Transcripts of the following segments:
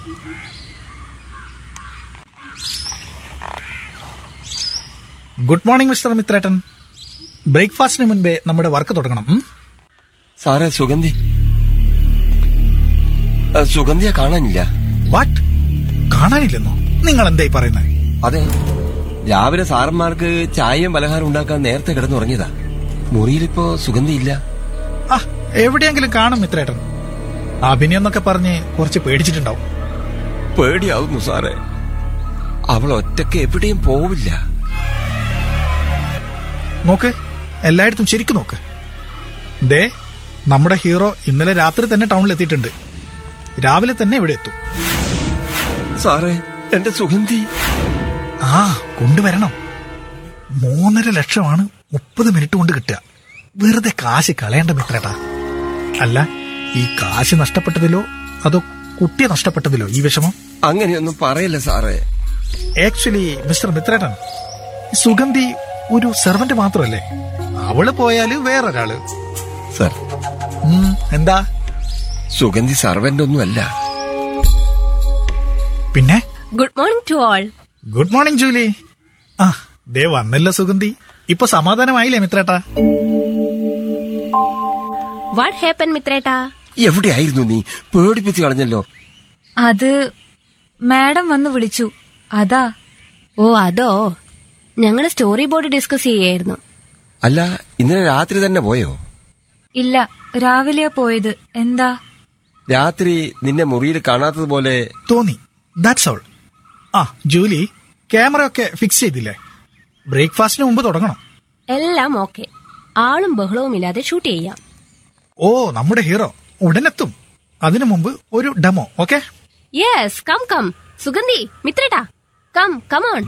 Good morning mister മിത്രേട്ടൻ ബ്രേക്ക്ഫാസ്റ്റിന് മുൻപേ നമ്മുടെ വർക്ക് തുടങ്ങണം ഉം? സാറേ സുഗന്ധി ആ, സുഗന്ധിയെ കാണാനില്ല വാട്ട് കാണാനില്ലെന്നോ നിങ്ങൾ എന്തായി പറയുന്നത് അതെ രാവിലെ സാറന്മാർക്ക് ചായയും പലഹാരം ഉണ്ടാക്കാൻ നേരത്തെ കിടന്നുറങ്ങിയതാ മുറിയിലിപ്പോ സുഗന്ധിയില്ല ആ എവിടെയെങ്കിലും കാണും മിത്രേട്ടൻ അഭിനയം എന്നൊക്കെ പറഞ്ഞ് കുറച്ച് പേടിച്ചിട്ടുണ്ടാവും പേടിയാവുന്നു സാറേ അവൾ ഒറ്റയ്ക്ക് എവിടെയും പോവില്ല നോക്ക് എല്ലായിടത്തും ശരിക്കും നോക്ക് ദേ നമ്മുടെ ഹീറോ ഇന്നലെ രാത്രി തന്നെ ടൗണിൽ എത്തിയിട്ടുണ്ട് രാവിലെ തന്നെ ഇവിടെ എത്തും സാറേ എന്റെ സുഗന്ധി ആ കൊണ്ടുവരണം മൂന്നര ലക്ഷമാണ് മുപ്പത് മിനിറ്റ് കൊണ്ട് കിട്ടുക വെറുതെ കാശ് കളയേണ്ട മിത്രേട്ടാ അല്ല ഈ കാശ് നഷ്ടപ്പെട്ടതിലോ അതോ കുട്ടിയെ നഷ്ടപ്പെട്ടതിലോ ഈ വിഷമം അങ്ങനെയൊന്നും പറയല്ല സാറേ ആക്ച്വലി മിസ്റ്റർ മിത്രേട്ടൻ സുഗന്ധി ഒരു സെർവന്റ് മാത്രമല്ലേ അവള് പോയാല് വേറൊരാള് സാർ ഉം, എന്താ സുഗന്ധി സർവന്റ് ഒന്നുമല്ല പിന്നെ good morning to all good morning Julie ആ ദേ വന്നല്ലോ സുഗന്ധി ഇപ്പൊ സമാധാനമായില്ലേ മിത്രേട്ടാ വാട്ട് ഹാപ്പൻ മിത്രേട്ടാ എവിടെയായിരുന്നു നീ പേടിപ്പിച്ച് കളഞ്ഞല്ലോ അത് മാഡം വന്ന് വിളിച്ചു അതാ ഓ അതോ ഞങ്ങൾ സ്റ്റോറി ബോർഡ് ഡിസ്കസ് ചെയ്യായിരുന്നു അല്ല ഇന്നലെ രാത്രി തന്നെ പോയോ ഇല്ല രാവിലെയാ പോയത് എന്താ രാത്രി നിന്നെ മുറിയിൽ കാണാത്തതുപോലെ തോന്നി ദാറ്റ്സ് ഓൾ ആ ജൂലി ക്യാമറ ഒക്കെ ഫിക്സ് ചെയ്തില്ലേ ബ്രേക്ക്ഫാസ്റ്റിന് മുമ്പ് തുടങ്ങണം എല്ലാം ഓക്കെ ആളും ബഹളവും ഇല്ലാതെ ഷൂട്ട് ചെയ്യാം ഓ നമ്മുടെ ഹീറോ ഉടനെത്തും അതിനു മുമ്പ് ഒരു demo okay yes come come Sugandhi മിത്രേട്ടാ കം കമോൺ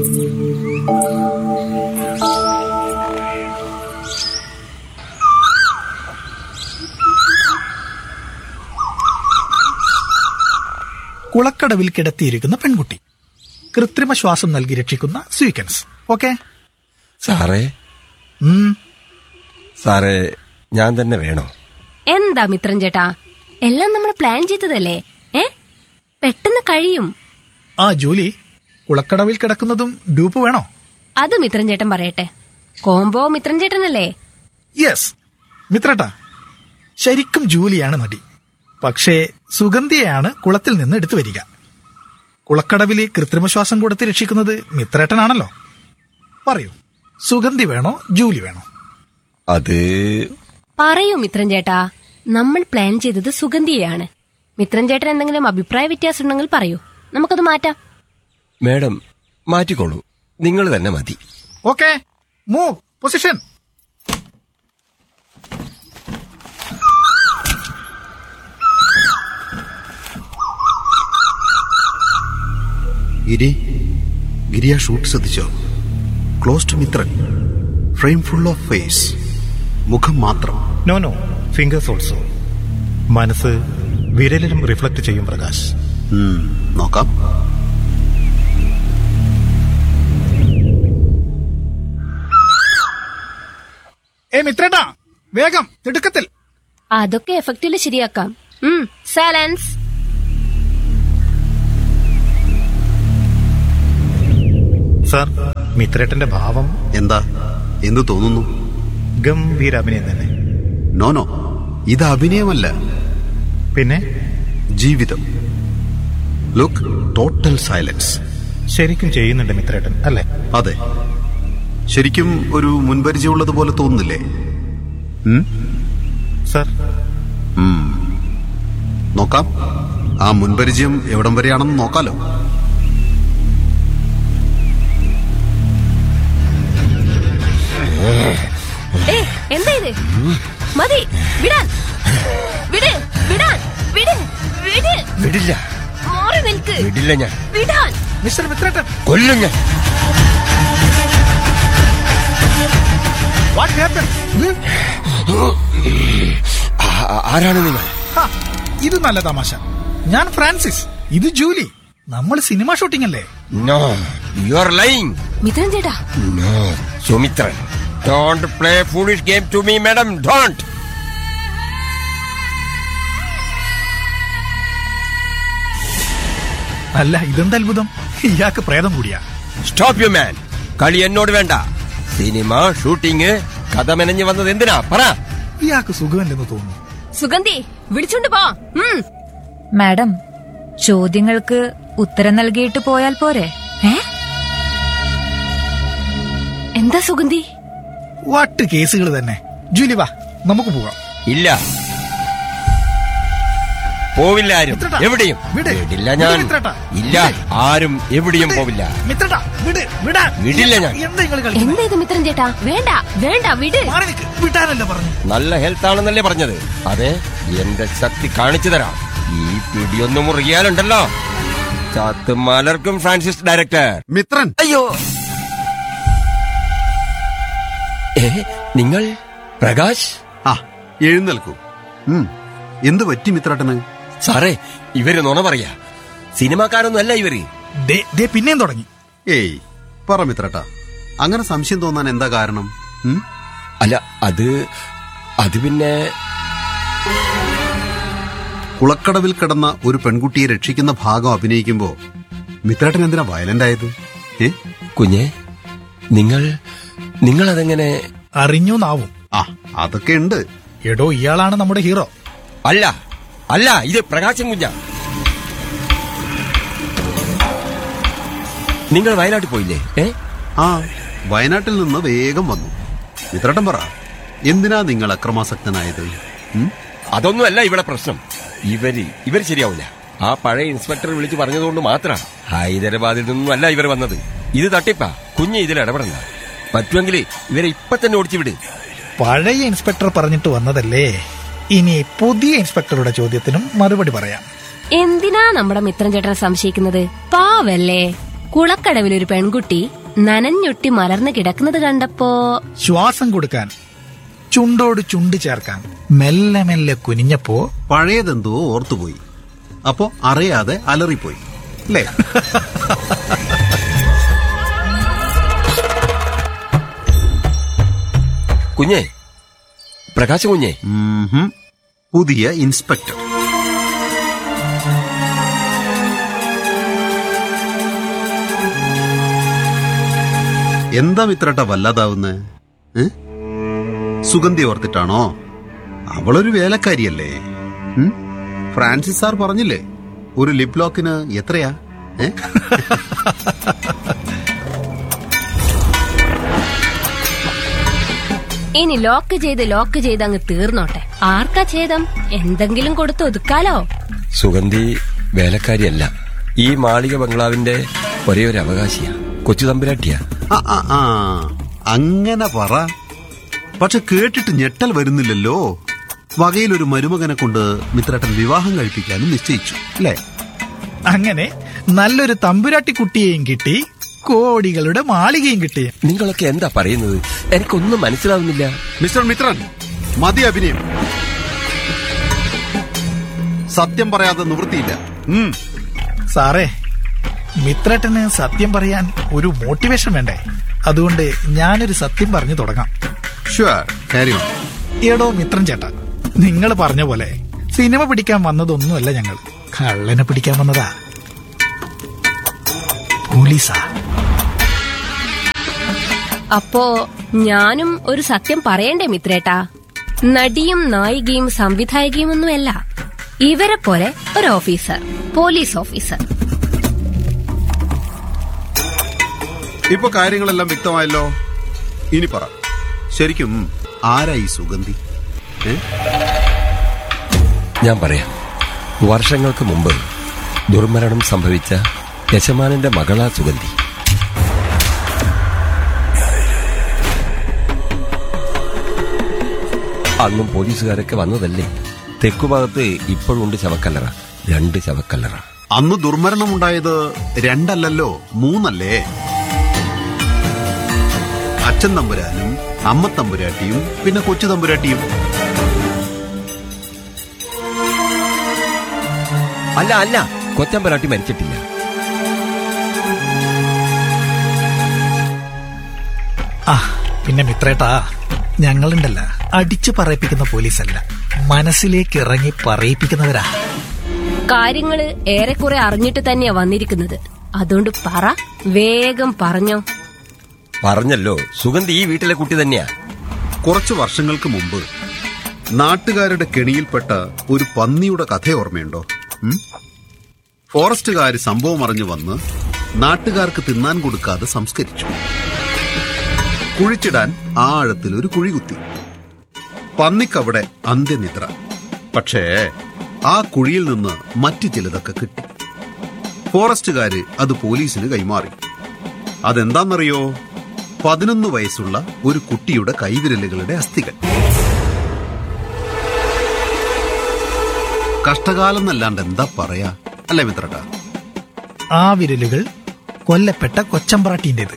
കുളക്കടവിൽ കിടത്തിയിരിക്കുന്ന പെൺകുട്ടി കൃത്രിമ ശ്വാസം നൽകി രക്ഷിക്കുന്ന സ്വീക്കൻസ് ഓക്കെ സാറേ സാറേ ഞാൻ തന്നെ വേണോ എന്താ മിത്രൻ ചേട്ടാ എല്ലാം നമ്മൾ പ്ലാൻ ചെയ്തതല്ലേ ഏ പെട്ടെന്ന് കഴിയും ആ ജൂലി കുളക്കടവിൽ കിടക്കുന്നതും ഡൂപ്പ് വേണോ അത് മിത്രൻ ചേട്ടൻ പറയട്ടെ കോംബോ മിത്രൻ ചേട്ടനല്ലേ യെസ് മിത്രട്ടാ ശരിക്കും ജൂലിയാണ് നടി പക്ഷേ സുഗന്ധിയെയാണ് കുളത്തിൽ നിന്ന് എടുത്തു വരിക കുളക്കടവിൽ കൃത്രിമശ്വാസം കൊടുത്ത് രക്ഷിക്കുന്നത് മിത്രേട്ടനാണല്ലോ പറയൂ സുഗന്ധി വേണോ ജൂലി വേണോ അത് പറയൂ മിത്രൻ ചേട്ടാ നമ്മൾ പ്ലാൻ ചെയ്തത് സുഗന്ധിയെയാണ് മിത്രൻ ചേട്ടൻ എന്തെങ്കിലും അഭിപ്രായ വ്യത്യാസം ഉണ്ടെങ്കിൽ പറയൂ നമുക്കത് മാറ്റാം മേഡം മാറ്റിക്കോളൂ നിങ്ങൾ തന്നെ മതി okay move position Giri Giri ആ ഷൂട്ട് ശ്രദ്ധിച്ചോ close to Mithran frame full of face മുഖം മാത്രം നോ നോ ഫിംഗേഴ്സ് ഓൾസോ മനസ്സ് വിരലിലും റിഫ്ലക്ട് ചെയ്യും പ്രകാശ് ഉം, നോക്കാം ഏ മിത്രേട്ടാ വേഗം തിടുക്കത്തിൽ അതൊക്കെ എഫക്റ്റിൽ ശരിയാക്കാം സൈലൻസ് സാർ മിത്രേട്ടന്റെ ഭാവം എന്താ എന്തു തോന്നുന്നു ഗംഭീര അഭിനയം തന്നെ നോ നോ ഇത് അഭിനയമല്ല പിന്നെ ജീവിതം ലുക്ക് ടോട്ടൽ സൈലൻസ് ശരിക്കും ചെയ്യുന്നുണ്ട് മിത്രേട്ടൻ അല്ലേ അതെ ശരിക്കും ഒരു മുൻപരിചയമുള്ളത് പോലെ തോന്നുന്നില്ലേ ഉം? സാർ ഉം. നോക്കാം ആ മുൻപരിചയം എവിടം വരെയാണെന്ന് നോക്കാലോ ഏ എന്താ ഇത് മതി വിടാൻ വിട് വിടാൻ വിട് വിട് വിടില്ല മാറി നിൽക്ക് വിടില്ല ഞാൻ വിടാൻ മിസ്റ്റർ മിത്രേട്ടൻ കൊല്ലും ഞാൻ വാട്ട് ഹാപ്പൻ ആ- ആ- ആരാണ് നിങ്ങൾ ഇത് നല്ല തമാശ ഞാൻ ഫ്രാൻസിസ് ഇത് ജൂലി നമ്മൾ സിനിമ ഷൂട്ടിംഗ് അല്ലേ no you are lying Mithran ചേട്ടാ no Sumithran don't play foolish game to me madam don't അല്ല ഇതെന്ത് അത്ഭുതം ഇയാൾക്ക് പ്രേതം കൂടിയാ സ്റ്റോപ്പ് യു മാൻ കളി എന്നോട് വേണ്ട സിനിമ ഷൂട്ടിങ് കഥ മെനഞ്ഞു വന്നത് എന്തിനാ പറ ഇയാൾക്ക് സുഖമില്ലെന്ന് തോന്നുന്നു സുഗന്ധി വിളിച്ചോണ്ട് പോ ഉം. മാഡം ചോദ്യങ്ങൾക്ക് ഉത്തരം നൽകിയിട്ട് പോയാൽ പോരെ ഏ എന്താ സുഗന്ധി വാട്ട് കേസുകൾ തന്നെ ജൂലി വാ നമുക്ക് പോകാം ഇല്ല പോവില്ല ആരും മിത്രട്ടാ, എവിടെയും വിട്. വിടില്ല വിട് ഞാൻ മിത്രട്ടാ, ഇല്ല വിട്. ആരും എവിടെയും പോവില്ല മിത്രട്ടാ വിട് വിടാ വിടില്ല ഞാൻ. എന്താ നിങ്ങൾ കളിക്കുന്നത് എന്താ ഇത് മിത്രൻ ചേട്ടാ വേണ്ട വേണ്ട വിട് മാറി നിൽക്ക് വിടാനല്ല പറഞ്ഞു നല്ല ഹെൽത്ത് ആണെന്നല്ലേ പറഞ്ഞത് അതെ എന്റെ ശക്തി കാണിച്ചു തരാം ഈ പിടിയൊന്നും മുറുകിയാലുണ്ടല്ലോ ചാത്ത് മലർക്കും ഫ്രാൻസിസ് ഡയറക്ടർ മിത്രൻ അയ്യോ ഏ നിങ്ങൾ പ്രകാശ് ആ എഴുന്നേൽക്കൂ ഉം. എന്ത് പറ്റി മിത്രട്ടന് സാറേ ഇവര് നുണ പറയാ സിനിമാക്കാരൊന്നും അല്ല ഇവര് ദേ ദേ പിന്നെയും തുടങ്ങി ഏയ് പറ മിത്രട്ട അങ്ങനെ സംശയം തോന്നാൻ എന്താ കാരണം ഉം? അല്ല അത് അത് പിന്നെ കുളക്കടവിൽ കിടന്ന ഒരു പെൺകുട്ടിയെ രക്ഷിക്കുന്ന ഭാഗം അഭിനയിക്കുമ്പോ മിത്രട്ടൻ എന്തിനാ വയലന്റ് ആയത് ഏ കുഞ്ഞെ നിങ്ങൾ നിങ്ങൾ അതെങ്ങനെ അറിഞ്ഞു നാവും ആ അതൊക്കെ ഉണ്ട് എടോ ഇയാളാണ് നമ്മുടെ ഹീറോ അല്ല അല്ല ഇത് പ്രകാശൻ കുഞ്ഞ നിങ്ങൾ വയനാട്ടിൽ പോയില്ലേ ഏ ആ വയനാട്ടിൽ നിന്ന് വേഗം വന്നു മിത്രട്ടൻ പറ എന്തിനാ നിങ്ങൾ അക്രമാസക്തനായത് ഉം? അതൊന്നുമല്ല ഇവിടെ പ്രശ്നം ഇവര് ഇവര് ശരിയാവില്ല ആ പഴയ ഇൻസ്പെക്ടർ വിളിച്ചു പറഞ്ഞതുകൊണ്ട് മാത്രം ഹൈദരാബാദിൽ നിന്നും അല്ല ഇവർ വന്നത് ഇത് തട്ടിപ്പാ കുഞ്ഞ് ഇതിൽ ഇടപെടണ്ട പറ്റുമെങ്കിൽ ഇവരെ ഇപ്പൊ തന്നെ ഓടിച്ചു വിട് പഴയ ഇൻസ്പെക്ടർ പറഞ്ഞിട്ട് വന്നതല്ലേ ഇനി പുതിയ ഇൻസ്പെക്ടറുടെ ചോദ്യത്തിനും മറുപടി പറയാം എന്തിനാ നമ്മുടെ മിത്രൻ ചേട്ടനെ സംശയിക്കുന്നത് പാവല്ലേ കുളക്കടവിൽ ഒരു പെൺകുട്ടി നനഞ്ഞൊട്ടി മലർന്ന് കിടക്കുന്നത് കണ്ടപ്പോ ശ്വാസം കൊടുക്കാൻ ചുണ്ടോട് ചുണ്ട് ചേർക്കാൻ മെല്ലെ മെല്ലെ കുനിഞ്ഞപ്പോ പഴയതെന്തോ ഓർത്തുപോയി അപ്പോ അറിയാതെ അലറിപ്പോയി അല്ലേ കുഞ്ഞെ പ്രകാശ കുഞ്ഞെ ഉംഹും. പുതിയ ഇൻസ്പെക്ടർ എന്താ മിത്രട്ട വല്ലാതാവുന്നേ ഏ? സുഗന്ധി ഓർത്തിട്ടാണോ അവളൊരു വേലക്കാരിയല്ലേ ഉം? ഫ്രാൻസിസ് സാർ പറഞ്ഞില്ലേ ഒരു ലിപ് ലോക്കിന് എത്രയാ ഏ? ഇനി ലോക്ക് ചെയ്ത് ലോക്ക് ചെയ്ത് അങ്ങ് തീർന്നോട്ടെ ആർക്കാ ഛേദം എന്തെങ്കിലും കൊടുത്ത് ഒതുക്കാലോ സുഗന്ധി വേലക്കാരിയല്ല ഈ മാളിക ബംഗ്ലാവിന്റെ ഒരേ ഒരു അവകാശിയാ കൊച്ചു തമ്പുരാട്ടിയാ ആ, ആ, ആ. അങ്ങനെ പറ പക്ഷെ കേട്ടിട്ട് ഞെട്ടൽ വരുന്നില്ലല്ലോ വകയിലൊരു മരുമകനെ കൊണ്ട് മിത്രട്ടൻ വിവാഹം കഴിപ്പിക്കാനും നിശ്ചയിച്ചു അല്ലേ അങ്ങനെ നല്ലൊരു തമ്പുരാട്ടി കുട്ടിയെയും കിട്ടി കോടികളുടെ മാളികയും കിട്ടി നിങ്ങളൊക്കെ എന്താ പറയുന്നത് എനിക്കൊന്നും മനസ്സിലാവുന്നില്ല മിസ്റ്റർ മിത്രൻ മതി അഭിനയം സത്യം പറയാതെ നിവൃത്തിയില്ല ഉം. സാറേ മിത്രേട്ടന് സത്യം പറയാൻ ഒരു മോട്ടിവേഷൻ വേണ്ടേ അതുകൊണ്ട് ഞാനൊരു സത്യം പറഞ്ഞു തുടങ്ങാം ഷുവർ carry on. എടോ മിത്രൻ ചേട്ടാ നിങ്ങൾ പറഞ്ഞ പോലെ സിനിമ പിടിക്കാൻ വന്നതൊന്നുമല്ല ഞങ്ങൾ കള്ളനെ പിടിക്കാൻ വന്നതാ പോലീസാ അപ്പോ ഞാനും ഒരു സത്യം പറയണ്ടേ മിത്രേട്ടാ നടിയും നായികയും സംവിധായകയും ഒന്നുമല്ല ഇവരെ പോലെ ഒരു ഓഫീസർ പോലീസ് ഓഫീസർ ഇപ്പൊ കാര്യങ്ങളെല്ലാം വ്യക്തമായല്ലോ ഇനി പറ ശരിക്കും ആരാ ഈ സുഗന്ധി ഏ? ഞാൻ പറയാം വർഷങ്ങൾക്ക് മുമ്പ് ദുർമരണം സംഭവിച്ച യശമാനന്റെ മകളാ സുഗന്ധി അന്നും പോലീസുകാരൊക്കെ വന്നതല്ലേ തെക്കുഭാഗത്ത് ഇപ്പോഴുണ്ട് ശവക്കല്ലറ രണ്ട് ശവക്കല്ലറ അന്ന് ദുർമരണമുണ്ടായത് രണ്ടല്ലല്ലോ മൂന്നല്ലേ അച്ഛൻ തമ്പുരാനും അമ്മ തമ്പുരാട്ടിയും പിന്നെ കൊച്ചു തമ്പുരാട്ടിയും അല്ല അല്ല കൊച്ചമ്പരാട്ടി മരിച്ചിട്ടില്ല ആ പിന്നെ മിത്രേട്ടാ ഞങ്ങളുണ്ടല്ല അടിച്ചു പറയിപ്പിക്കുന്ന പോലീസല്ല മനസ്സിലേക്ക് ഇറങ്ങി പറയിപ്പിക്കുന്നവരാ കാര്യങ്ങള് ഏറെക്കുറെ അറിഞ്ഞിട്ട് തന്നെയാ വന്നിരിക്കുന്നത് അതുകൊണ്ട് പറ വേഗം പറഞ്ഞോ പറഞ്ഞല്ലോ സുഗന്ധി ഈ വീട്ടിലെ കുട്ടി തന്നെയാ കുറച്ചു വർഷങ്ങൾക്ക് മുമ്പ് നാട്ടുകാരുടെ കെണിയിൽപ്പെട്ട ഒരു പന്നിയുടെ കഥ ഓർമ്മയുണ്ടോ ഉം? ഫോറസ്റ്റുകാര് സംഭവം അറിഞ്ഞു വന്ന് നാട്ടുകാർക്ക് തിന്നാൻ കൊടുക്കാതെ സംസ്കരിച്ചു കുഴിച്ചിടാൻ ആഴത്തിൽ ഒരു കുഴി കുത്തി പന്നിക്കവിടെ അന്ത്യനിദ്ര പക്ഷേ ആ കുഴിയിൽ നിന്ന് മറ്റു ചിലതൊക്കെ കിട്ടി ഫോറസ്റ്റുകാര് അത് പോലീസിന് കൈമാറി അതെന്താണെന്നറിയോ പതിനൊന്ന് വയസ്സുള്ള ഒരു കുട്ടിയുടെ കൈവിരലുകളുടെ അസ്ഥികൾ കഷ്ടകാലം എന്നല്ലാണ്ട് എന്താ പറയാ അല്ലേ മിത്രട്ടാ ആ വിരലുകൾ കൊല്ലപ്പെട്ട കൊച്ചമ്പ്രാട്ടിൻ്റെത്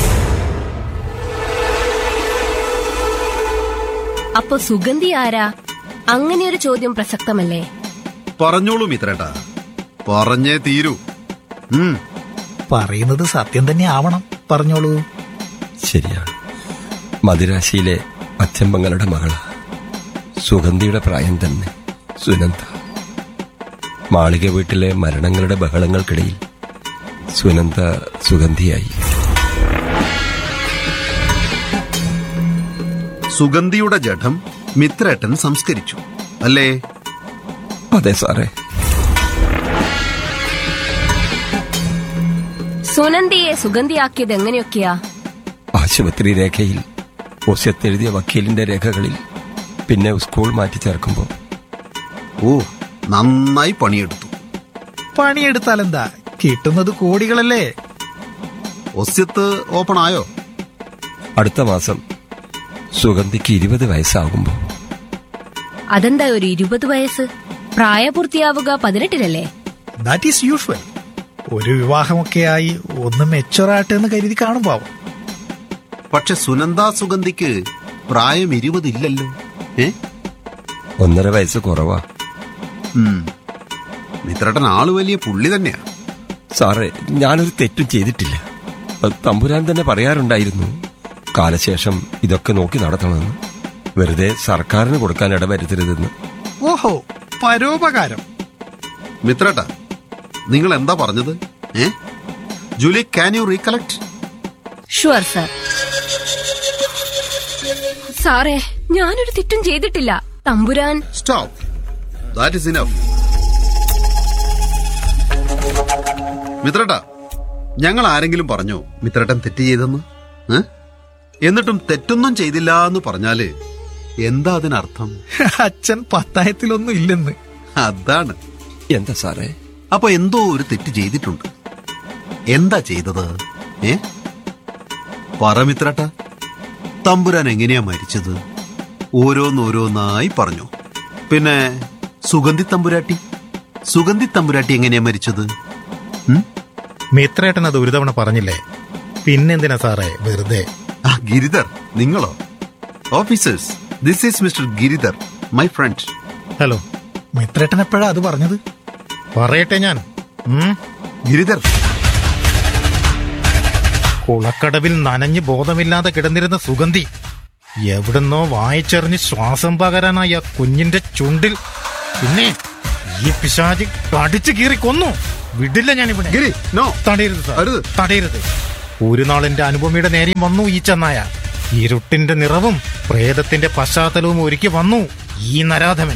അപ്പൊ സുഗന്ധി ആരാ അങ്ങനെയൊരു ചോദ്യം പ്രസക്തമല്ലേ പറഞ്ഞോളൂ മിത്രട്ടാ പറഞ്ഞേ തീരൂ ഉം പറയുന്നത് സത്യം തന്നെ ആവണം പറഞ്ഞോളൂ ശരിയാണ് മദിരാശിയിലെ അച്ഛമ്പങ്ങളുടെ മകള് സുഗന്ധിയുടെ പ്രായം തന്നെ സുനന്ദ മാളിക വീട്ടിലെ മരണങ്ങളുടെ ബഹളങ്ങൾക്കിടയിൽ സുനന്ദ സുഗന്ധിയായി സുഗന്ധിയുടെ ജഡം മിത്രേട്ടൻ സംസ്കരിച്ചു അല്ലേ അതെ സാറേ സുനന്ദിയെ സുഗന്ധിയാക്കിയത് എങ്ങനെയൊക്കെയാ ആശുപത്രി രേഖയിൽ ഒസ്യത്തെഴുതിയ വക്കീലിന്റെ രേഖകളിൽ പിന്നെ സ്കൂൾ മാറ്റി ചേർക്കുമ്പോൾ ഓ നന്നായി പണിയെടുത്തു പണിയെടുത്താലെന്താ കിട്ടുന്നത് കോടികളല്ലേ ഒസ്യത്ത് ഓപ്പൺ ആയോ അടുത്ത മാസം സുഗന്ധിക്ക് ഇരുപത് വയസ്സാകുമ്പോൾ അതെന്താ ഒരു ഇരുപത് വയസ്സ് പ്രായപൂർത്തിയാവുക പതിനെട്ടിലല്ലേ ദാറ്റ് ഈസ് യൂഷ്വൽ ഒരു വിവാഹമൊക്കെയായി ഒന്ന് മെച്ചുറാട്ടെ എന്ന് കരുതി കാണും പാവം പക്ഷെ സുനന്ദ സുഗന്ധിക്ക് പ്രായം ഇരുപതില്ലല്ലോ ഏ ഒന്നര വയസ്സ് കുറവാ ഉം. മിത്രേട്ടൻ ആള് വലിയ പുള്ളി തന്നെയാ സാറേ ഞാനൊരു തെറ്റും ചെയ്തിട്ടില്ല അത് തമ്പുരാൻ തന്നെ പറയാറുണ്ടായിരുന്നു കാലശേഷം ഇതൊക്കെ നോക്കി നടത്തണമെന്ന് വെറുതെ സർക്കാരിന് കൊടുക്കാൻ ഇടവരുത്തരുതെന്ന് ഓഹോ പരോപകാരം മിത്രേട്ട നിങ്ങൾ എന്താ പറഞ്ഞത് ഏ Julie can you recollect sure sir സാറേ ഞാനൊരു തെറ്റും ചെയ്തിട്ടില്ല തമ്പുരാൻ സ്റ്റോപ്പ് ദാറ്റ് ഇസ് ഇനഫ് മിത്രേട്ട ഞങ്ങൾ ആരെങ്കിലും പറഞ്ഞോ മിത്രേട്ടൻ തെറ്റ് ചെയ്തെന്ന് ഏ? എന്നിട്ടും തെറ്റൊന്നും ചെയ്തില്ല എന്ന് പറഞ്ഞാല് എന്താ അതിനർത്ഥം അച്ഛൻ പത്തായത്തിലൊന്നും ഇല്ലെന്ന് അതാണ് എന്താ സാറേ അപ്പൊ എന്തോ ഒരു തെറ്റ് ചെയ്തിട്ടുണ്ട് എന്താ ചെയ്തത് ഏ പറമിത്രട്ട തമ്പുരാൻ എങ്ങനെയാ മരിച്ചത് ഓരോന്നോരോന്നായി പറഞ്ഞു പിന്നെ സുഗന്ധി തമ്പുരാട്ടി സുഗന്ധി തമ്പുരാട്ടി എങ്ങനെയാ മരിച്ചത് ഉം? മിത്രേട്ടൻ അത് ഒരു തവണ പറഞ്ഞില്ലേ പിന്നെന്തിനാ സാറേ വെറുതെ ആ ഗിരിധർ നിങ്ങളോ officers this is mister Giridhar my friend hello മിത്രേട്ടൻ എപ്പോഴാ അത് പറഞ്ഞത് പറയട്ടെ ഞാൻ ഉം? ഗിരിധർ കുളക്കടവിൽ നനഞ്ഞ് ബോധമില്ലാതെ കിടന്നിരുന്ന സുഗന്ധി എവിടുന്നോ വായിച്ചെറിഞ്ഞ് ശ്വാസം പകരാനായി ആ കുഞ്ഞിന്റെ ചുണ്ടിൽ പിന്നെ ഈ പിശാചി കടിച്ചു കീറി കൊന്നു വിടില്ല ഞാനിവിടെ ഗിരി നോ തടയരുത് സാർ. അരുത്. തടയരുത് ഒരു നാൾ എന്റെ അനുപമയുടെ നേരെയും വന്നു ഈ ചെന്നായ ഇരുട്ടിന്റെ നിറവും പ്രേതത്തിന്റെ പശ്ചാത്തലവും ഒരുക്കി വന്നു ഈ നരാധവൻ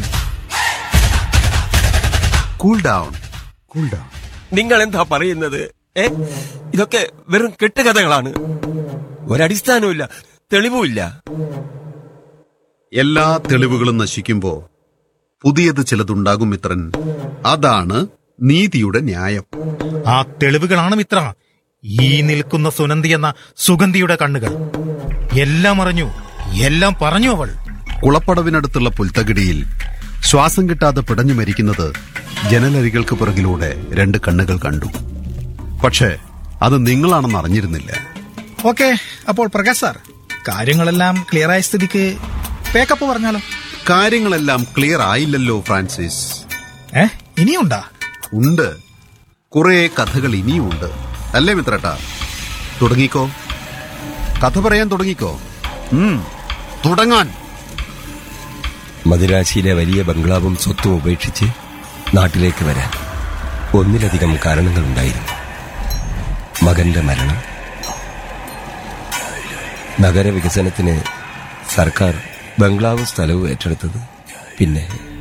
കൂൾ ഡൗൺ കൂൾ ഡൗൺ നിങ്ങൾ എന്താ പറയുന്നത് ഏ ഇതൊക്കെ വെറും കെട്ടുകഥകളാണ് ഒരടിസ്ഥാനവുമില്ല തെളിവുമില്ല എല്ലാ തെളിവുകളും നശിക്കുമ്പോ പുതിയത് ചിലതുണ്ടാകും മിത്രൻ അതാണ് നീതിയുടെ ന്യായം ആ തെളിവുകളാണ് മിത്ര ഈ നിൽക്കുന്ന സുനന്ദി എന്ന സുഗന്ധിയുടെ കണ്ണുകൾ എല്ലാം അറിഞ്ഞു എല്ലാം പറഞ്ഞു അവൾ കുളപ്പടവിനടുത്തുള്ള പുൽത്തകിടിയിൽ ശ്വാസം കിട്ടാതെ പിടഞ്ഞു മരിക്കുന്നത് ജനലരികൾക്ക് പിറകിലൂടെ രണ്ട് കണ്ണുകൾ കണ്ടു പക്ഷേ അത് നിങ്ങളാണെന്ന് അറിഞ്ഞിരുന്നില്ല ഓക്കെ അപ്പോൾ പ്രകാശ് സാർ കാര്യങ്ങളെല്ലാം ക്ലിയർ ആയ സ്ഥിതിക്ക് പേക്കപ്പ് പറഞ്ഞാലോ കാര്യങ്ങളെല്ലാം ക്ലിയർ ആയില്ലല്ലോ ഫ്രാൻസിസ് ഏ ഇനിയുണ്ടാ ഉണ്ട് കുറെ കഥകൾ ഇനിയുമുണ്ട് അല്ലേ മിത്രട്ടാ തുടങ്ങിക്കോ കഥ പറയാൻ തുടങ്ങിക്കോ ഉം, തുടങ്ങാൻ മദിരാശിയിലെ വലിയ ബംഗ്ലാവും സ്വത്തും ഉപേക്ഷിച്ച് നാട്ടിലേക്ക് വരാൻ ഒന്നിലധികം കാരണങ്ങളുണ്ടായിരുന്നു മകന്റെ മരണം നഗരവികസനത്തിന് സർക്കാർ ബംഗ്ലാവും സ്ഥലവും ഏറ്റെടുത്തത് പിന്നെ